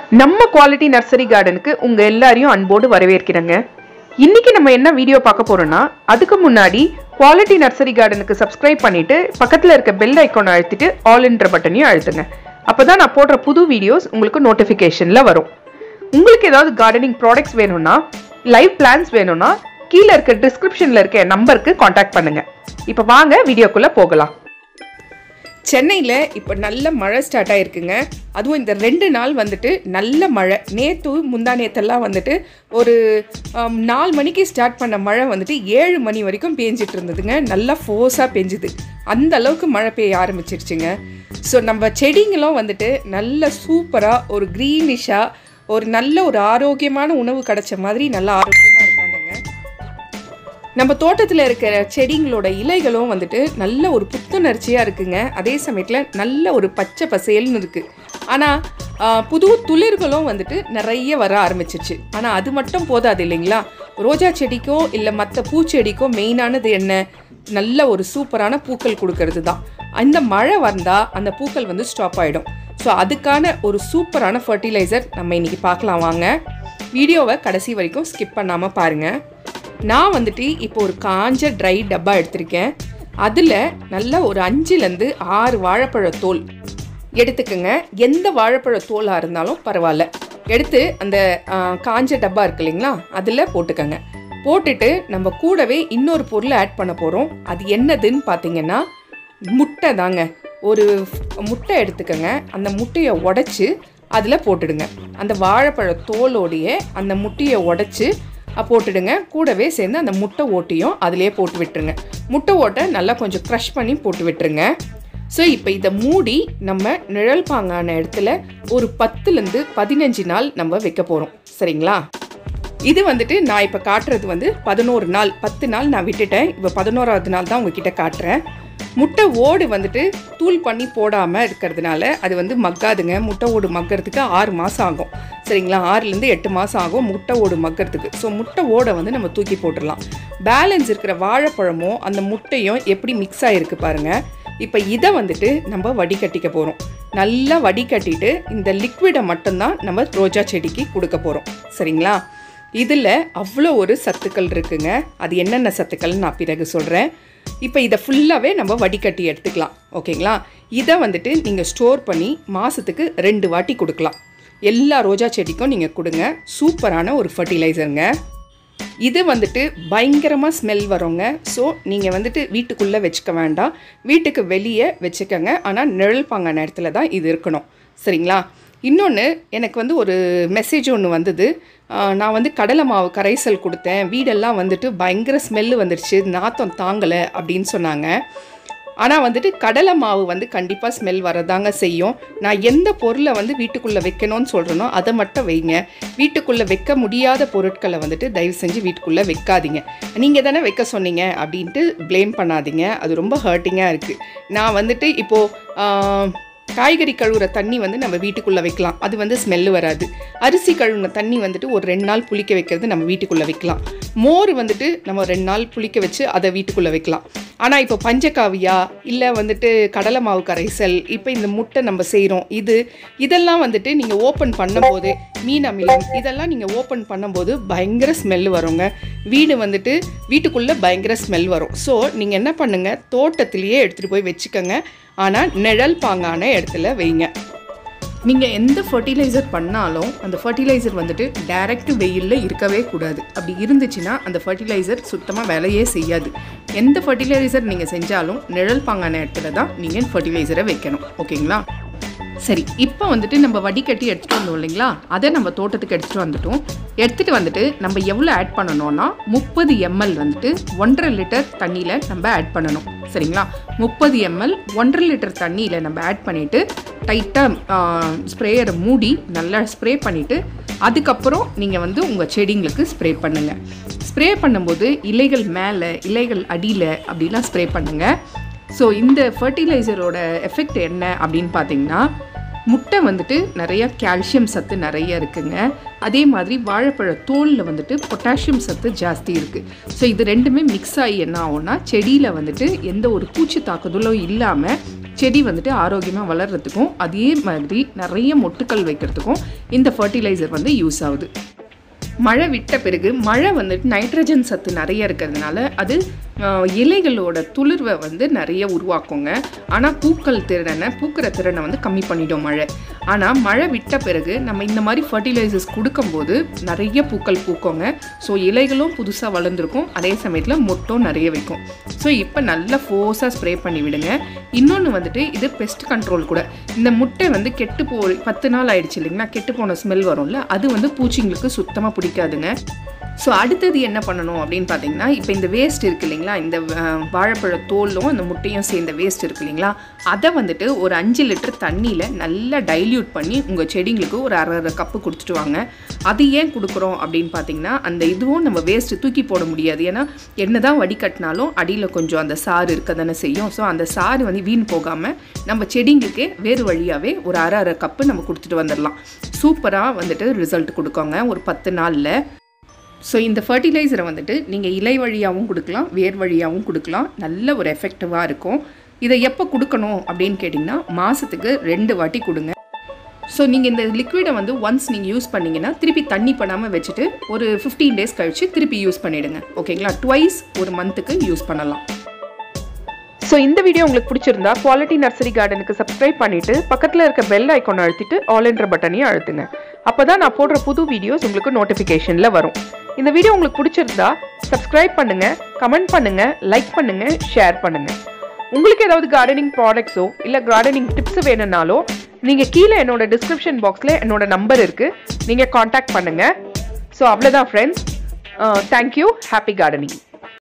நம்ம quality nursery கார்டனுக்கு உங்க எல்லாரையும் அன்போடு வரவேற்கிறேங்க இன்னைக்கு நம்ம என்ன வீடியோ பார்க்க போறோம்னா அதுக்கு முன்னாடி குவாலிட்டி நர்சரி கார்டனுக்கு சப்ஸ்கிரைப் பண்ணிட்டு பக்கத்துல இருக்க பெல் ஐக்கானை அழுத்திட்டு ஆல் என்ற பட்டனையும் அழுத்துங்க அப்பதான் நான் போடுற புது வீடியோஸ் உங்களுக்கு நோட்டிஃபிகேஷன்ல வரும் உங்களுக்கு ஏதாவது கார்டனிங் ப்ராடக்ட்ஸ் வேணும்னா லைவ் பிளான்ஸ் வேணும்னா கீழே இருக்க டிஸ்கிரிப்ஷன்ல இருக்க நம்பருக்கு காண்டாக்ட் பண்ணுங்க இப்போ வாங்க வீடியோக்குள்ள போகலாம் சென்னையில் இப்போ நல்ல மழை ஸ்டார்ட் ஆயிருக்குங்க அதுவும் இந்த ரெண்டு நாள் வந்துட்டு நல்ல மழை நேற்று முந்தா நேத்தெல்லாம் வந்துட்டு ஒரு ஆம், நாலு மணிக்கு ஸ்டார்ட் பண்ண மழை வந்துட்டு ஏழு மணி வரைக்கும் பேஞ்சிட்டு இருந்ததுங்க நல்லா ஃபோர்ஸாக பெஞ்சுது அந்த அளவுக்கு மழை பெய்ய ஆரம்பிச்சிருச்சுங்க ஸோ நம்ம செடிங்களும் வந்துட்டு நல்ல சூப்பராக ஒரு க்ரீனிஷாக ஒரு நல்ல ஒரு ஆரோக்கியமான உணவு கிடைச்ச மாதிரி நல்லா ஆரோக்கியமாக இருக்காங்கங்க நம்ம தோட்டத்தில் இருக்கிற செடிங்களோட இலைகளும் வந்துட்டு நல்ல ஒரு புத்துணர்ச்சியாக இருக்குங்க அதே சமயத்தில் நல்ல ஒரு பச்சை பசேல்னு இருக்குது ஆனால் புது துளிர்களும் வந்துட்டு நிறைய வர ஆரம்பிச்சிருச்சு ஆனால் அது மட்டும் போதாது இல்லைங்களா ரோஜா செடிக்கோ இல்லை மற்ற பூச்செடிக்கோ மெயினானது என்ன நல்ல ஒரு சூப்பரான பூக்கள் கொடுக்கறது தான் அந்த மழை வந்தால் அந்த பூக்கள் வந்து ஸ்டாப் ஆகிடும் ஸோ அதுக்கான ஒரு சூப்பரான ஃபர்டிலைசர் நம்ம இன்னைக்கு பார்க்கலாம் வாங்க வீடியோவை கடைசி வரைக்கும் ஸ்கிப் பண்ணாமல் பாருங்கள் நான் வந்துட்டு இப்போ ஒரு காஞ்ச ட்ரை டப்பா எடுத்திருக்கேன் அதில் நல்ல ஒரு அஞ்சுலேருந்து ஆறு வாழைப்பழ தோல் எடுத்துக்கோங்க எந்த வாழைப்பழ தோலாக இருந்தாலும் பரவாயில்ல எடுத்து அந்த ஆ, காஞ்ச டப்பா இருக்கு இல்லைங்களா அதில் போட்டுக்கோங்க போட்டுட்டு நம்ம கூடவே இன்னொரு பொருளை ஆட் பண்ண போகிறோம் அது என்னதுன்னு பார்த்தீங்கன்னா முட்டை தாங்க ஒரு முட்டை எடுத்துக்கோங்க அந்த முட்டையை உடைச்சு அதில் போட்டுடுங்க அந்த வாழைப்பழ தோலோடைய அந்த முட்டையை உடைச்சு அஹ், போட்டுடுங்க கூடவே சேர்ந்து அந்த முட்டை ஓட்டையும் அதிலே போட்டு விட்டுருங்க முட்டை ஓட்டை நல்லா கொஞ்சம் க்ரஷ் பண்ணி போட்டு விட்டுருங்க ஸோ இப்போ இதை மூடி நம்ம நிழல் பாங்கான இடத்துல ஒரு பத்துலேருந்து பதினஞ்சு நாள் நம்ம வைக்க போகிறோம் சரிங்களா இது வந்துட்டு நான் இப்போ காட்டுறது வந்து பதினோரு நாள் பத்து நாள் நான் விட்டுட்டேன் இப்போ பதினோராவது நாள் தான் உங்ககிட்ட காட்டுறேன் முட்டை ஓடு வந்துட்டு தூள் பண்ணி போடாமல் இருக்கிறதுனால அது வந்து மக்காதுங்க முட்டை ஓடு மக்கறதுக்கு ஆறு மாதம் ஆகும் சரிங்களா ஆறுலேருந்து எட்டு மாதம் ஆகும் முட்டை ஓடு மக்கறதுக்கு ஸோ முட்டை ஓடை வந்து நம்ம தூக்கி போட்டுடலாம் பேலன்ஸ் இருக்கிற வாழைப்பழமும் அந்த முட்டையும் எப்படி மிக்ஸ் ஆகிருக்கு பாருங்கள் இப்போ இதை வந்துட்டு நம்ம வடிகட்டிக்க போகிறோம் நல்லா வடிகட்டிட்டு இந்த லிக்விடை மட்டும்தான் நம்ம ரோஜா செடிக்கு கொடுக்க போகிறோம் சரிங்களா இதில் அவ்வளோ ஒரு சத்துக்கள் இருக்குங்க அது என்னென்ன சத்துக்கள் நான் பிறகு சொல்கிறேன் இப்போ இதை ஃபுல்லாகவே நம்ம வடிகட்டி எடுத்துக்கலாம் ஓகேங்களா இதை வந்துட்டு நீங்கள் ஸ்டோர் பண்ணி மாதத்துக்கு ரெண்டு வாட்டி கொடுக்கலாம் எல்லா ரோஜா செடிக்கும் நீங்கள் கொடுங்க சூப்பரான ஒரு ஃபர்டிலைசருங்க இது வந்துட்டு பயங்கரமாக ஸ்மெல் வருங்க ஸோ நீங்கள் வந்துட்டு வீட்டுக்குள்ளே வச்சுக்க வேண்டாம் வீட்டுக்கு வெளியே வச்சுக்கோங்க ஆனால் நிழல் பாங்கான இடத்துல தான் இது இருக்கணும் சரிங்களா இன்னொன்று எனக்கு வந்து ஒரு மெசேஜ் ஒன்று வந்தது ஆஹ் நான் வந்து கடலை மாவு கரைசல் கொடுத்தேன் வீடெல்லாம் வந்துட்டு பயங்கர ஸ்மெல்லு வந்துடுச்சு நாத்தம் தாங்கலை அப்படின்னு சொன்னாங்க ஆனால் வந்துட்டு கடலை மாவு வந்து கண்டிப்பாக ஸ்மெல் வரதாங்க செய்யும் நான் எந்த பொருளை வந்து வீட்டுக்குள்ளே வைக்கணும்னு சொல்கிறேனோ அதை மட்டும் வைங்க வீட்டுக்குள்ளே வைக்க முடியாத பொருட்களை வந்துட்டு தயவு செஞ்சு வீட்டுக்குள்ளே வைக்காதீங்க நீங்கள் தானே வைக்க சொன்னீங்க அப்படின்ட்டு ப்ளேம் பண்ணாதீங்க அது ரொம்ப ஹர்ட்டிங்காக இருக்குது நான் வந்துட்டு இப்போது காய்கறி கழுவுற தண்ணி வந்து நம்ம வீட்டுக்குள்ளே வைக்கலாம் அது வந்து ஸ்மெல்லு வராது அரிசி கழுவுன தண்ணி வந்துட்டு ஒரு ரெண்டு நாள் புளிக்க வைக்கிறது நம்ம வீட்டுக்குள்ளே வைக்கலாம் மோர் வந்துட்டு நம்ம ரெண்டு நாள் புளிக்க வச்சு அதை வீட்டுக்குள்ளே வைக்கலாம் ஆனால் இப்போ பஞ்சகாவியா இல்லை வந்துட்டு கடலை மாவு கரைசல் இப்போ இந்த முட்டை நம்ம செய்கிறோம் இது இதெல்லாம் வந்துட்டு நீங்கள் ஓப்பன் பண்ணும்போது மீன் அமிலம் இதெல்லாம் நீங்கள் ஓப்பன் பண்ணும்போது பயங்கர ஸ்மெல் வருங்க வீடு வந்துட்டு வீட்டுக்குள்ளே பயங்கர ஸ்மெல் வரும் ஸோ நீங்கள் என்ன பண்ணுங்கள் தோட்டத்திலேயே எடுத்துகிட்டு போய் வச்சுக்கோங்க ஆனால் நிழல் பாங்கான இடத்துல வைங்க நீங்கள் எந்த ஃபர்டிலைசர் பண்ணாலும் அந்த ஃபர்டிலைசர் வந்துட்டு டைரக்ட் வெயிலில் இருக்கவே கூடாது அப்படி இருந்துச்சுன்னா அந்த ஃபர்டிலைசர் சுத்தமாக வேலையே செய்யாது எந்த ஃபர்டிலைசர் நீங்கள் செஞ்சாலும் நிழல் பாங்கான இடத்துல தான் நீங்கள் ஃபர்டிலைசரை வைக்கணும் ஓகேங்களா சரி இப்போ வந்துட்டு நம்ம வடிகட்டி எடுத்துகிட்டு வந்தோம் இல்லைங்களா அதை நம்ம தோட்டத்துக்கு எடுத்துகிட்டு வந்துட்டோம் எடுத்துகிட்டு வந்துட்டு நம்ம எவ்வளோ ஆட் பண்ணணும்னா முப்பது எம்எல் வந்துட்டு ஒன்றரை லிட்டர் தண்ணியில் நம்ம ஆட் பண்ணணும் சரிங்களா முப்பது எம்எல் ஒன்றரை லிட்டர் தண்ணியில் நம்ம ஆட் பண்ணிவிட்டு டைட்டாக ஸ்ப்ரேயரை மூடி நல்லா ஸ்ப்ரே பண்ணிவிட்டு அதுக்கப்புறம் நீங்கள் வந்து உங்கள் செடிங்களுக்கு ஸ்ப்ரே பண்ணுங்கள் ஸ்ப்ரே பண்ணும்போது இலைகள் மேலே இலைகள் அடியில் அப்படிலாம் ஸ்ப்ரே பண்ணுங்கள் ஸோ இந்த ஃபர்டிலைசரோட எஃபெக்ட் என்ன அப்படின்னு பார்த்தீங்கன்னா முட்டை வந்துட்டு நிறைய கால்சியம் சத்து நிறைய இருக்குங்க அதே மாதிரி வாழைப்பழ தோலில் வந்துட்டு பொட்டாசியம் சத்து ஜாஸ்தி இருக்குது ஸோ இது ரெண்டுமே மிக்ஸ் ஆகி என்ன ஆகும்னா செடியில் வந்துட்டு எந்த ஒரு பூச்சி தாக்குதலும் இல்லாமல் செடி வந்துட்டு ஆரோக்கியமாக வளர்கிறதுக்கும் அதே மாதிரி நிறைய மொட்டுக்கள் வைக்கிறதுக்கும் இந்த ஃபர்டிலைசர் வந்து யூஸ் ஆகுது மழை விட்ட பிறகு மழை வந்துட்டு நைட்ரஜன் சத்து நிறைய இருக்கிறதுனால அது ஆஹ், இலைகளோட துளிர்வை வந்து நிறைய உருவாக்குங்க ஆனால் பூக்கள் திறனை பூக்கிற திறனை வந்து கம்மி பண்ணிடும் மழை ஆனால் மழை விட்ட பிறகு நம்ம இந்த மாதிரி ஃபர்டிலைசர்ஸ் கொடுக்கும்போது நிறைய பூக்கள் பூக்கோங்க ஸோ இலைகளும் புதுசாக வளர்ந்துருக்கும் அதே சமயத்தில் மொட்டும் நிறைய வைக்கும் ஸோ இப்போ நல்லா ஃபோர்ஸாக ஸ்ப்ரே பண்ணி விடுங்க இன்னொன்று வந்துட்டு இது பெஸ்ட் கண்ட்ரோல் கூட இந்த முட்டை வந்து கெட்டு போ பத்து நாள் ஆயிடுச்சு இல்லைங்களா கெட்டு போன ஸ்மெல் வரும்ல அது வந்து பூச்சிங்களுக்கு சுத்தமாக பிடிக்காதுங்க ஸோ அடுத்தது என்ன பண்ணணும் அப்படின்னு பார்த்தீங்கன்னா இப்போ இந்த வேஸ்ட் இருக்கு இல்லைங்களா இந்த அஹ், வாழைப்பழ தோலும் அந்த முட்டையும் சேர்ந்த வேஸ்ட் இருக்கு இல்லைங்களா அதை வந்துட்டு ஒரு அஞ்சு லிட்டர் தண்ணியில் நல்லா டைல்யூட் பண்ணி உங்கள் செடிங்களுக்கு ஒரு அரை அரை கப்பு கொடுத்துட்டு வாங்க அது ஏன் கொடுக்குறோம் அப்படின்னு பார்த்தீங்கன்னா அந்த இதுவும் நம்ம வேஸ்ட்டு தூக்கி போட முடியாது ஏன்னா என்ன தான் வடிகட்டினாலும் அடியில் கொஞ்சம் அந்த சாறு இருக்க தானே செய்யும் ஸோ அந்த சாறு வந்து வீண் போகாமல் நம்ம செடிங்களுக்கு வேறு வழியாகவே ஒரு அரை அரை கப்பு நம்ம கொடுத்துட்டு வந்துடலாம் சூப்பராக வந்துட்டு ரிசல்ட் கொடுக்கோங்க ஒரு பத்து நாளில் ஸோ இந்த ஃபர்டிலைசரை வந்துட்டு நீங்கள் இலை வழியாகவும் கொடுக்கலாம் வேர் வழியாகவும் கொடுக்கலாம் நல்ல ஒரு எஃபெக்டிவாக இருக்கும் இதை எப்போ கொடுக்கணும் அப்படின்னு கேட்டிங்கன்னா மாதத்துக்கு ரெண்டு வாட்டி கொடுங்க ஸோ நீங்கள் இந்த லிக்விடை வந்து ஒன்ஸ் நீங்கள் யூஸ் பண்ணீங்கன்னா திருப்பி தண்ணி படாமல் வச்சுட்டு ஒரு ஃபிஃப்டீன் டேஸ் கழிச்சு திருப்பி யூஸ் பண்ணிவிடுங்க ஓகேங்களா ட்வைஸ் ஒரு மந்த்துக்கு யூஸ் பண்ணலாம் ஸோ இந்த வீடியோ உங்களுக்கு பிடிச்சிருந்தா குவாலிட்டி நர்சரி கார்டனுக்கு சப்ஸ்கிரைப் பண்ணிட்டு பக்கத்தில் இருக்க பெல் ஐக்கான் அழுத்திட்டு ஆல் என்ற பட்டனையும் அழுத்துங்க அப்போ தான் நான் போடுற புது வீடியோஸ் உங்களுக்கு நோட்டிஃபிகேஷனில் வரும் இந்த வீடியோ உங்களுக்கு பிடிச்சிருந்தா சப்ஸ்கிரைப் பண்ணுங்க கமெண்ட் பண்ணுங்க லைக் பண்ணுங்க ஷேர் பண்ணுங்க உங்களுக்கு ஏதாவது கார்டனிங் ப்ராடக்ட்ஸோ இல்லை கார்டனிங் டிப்ஸ் வேணும்னாலோ நீங்கள் கீழே என்னோட டிஸ்கிரிப்ஷன் பாக்ஸில் என்னோட நம்பர் இருக்குது நீங்கள் காண்டாக்ட் பண்ணுங்கள் ஸோ அவ்வளோதான் ஃப்ரெண்ட்ஸ் தேங்க்யூ ஹாப்பி கார்டனிங்